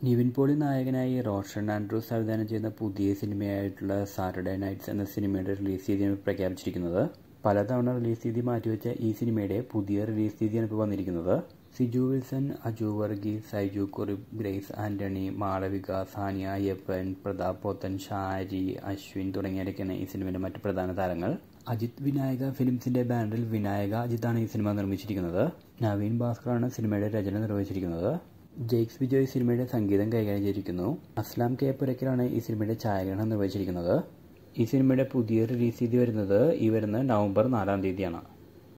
Nivin poly നായകനായി Roshan Andrews സംവിധാനം ചെയ്യുന്ന പുതിയ സിനിമയായിട്ടുള്ള സാറ്റർഡേ നൈറ്റ്സ് എന്ന സിനിമയുടെ റിലീസ് തീയതിയാണ് പ്രഖ്യാപിച്ചിരിക്കുന്നത് പലതവണ റിലീസ് തീയതി മാറ്റിവെച്ച ഈ സിനിമയുടെ പുതിയ റിലീസ് തീയതിയാണ് ഇപ്പോൾ വന്നിരിക്കുന്നത് സിജു വിൽസൺ അജു വർഗീസ് സൈജു കുറിബ് ഗ്രേസ് ആന്റണി മാളവിക സാനിയ അയ്യപ്പൻ പ്രതാപ് പോത്തൻ ഷാരി അശ്വിൻ തുടങ്ങിയവരൊക്കെയാണ് ഈ സിനിമയുടെ മറ്റ് പ്രധാന താരങ്ങൾ അജിത് വിനായക ഫിലിംസിന്റെ ബാനറിൽ വിനായക അജിത്താണ് ഈ സിനിമ നിർമ്മിച്ചിരിക്കുന്നത് നവീൻ ഭാസ്കറാണ് സിനിമയുടെ രചന നിർവഹിച്ചിരിക്കുന്നത് ജെയ്ക്സ് വിജയ് സിനിമയുടെ സംഗീതം കൈകാര്യം ചെയ്തിരിക്കുന്നു അസ്ലാം കെ പുരക്കിലാണ് ഈ സിനിമയുടെ ഛായാഗ്രഹണം നിർവഹിച്ചിരിക്കുന്നത് ഈ സിനിമയുടെ പുതിയ റിലീസ് തീയതി വരുന്നത് ഈ വരുന്ന നവംബർ നാലാം തീയതിയാണ്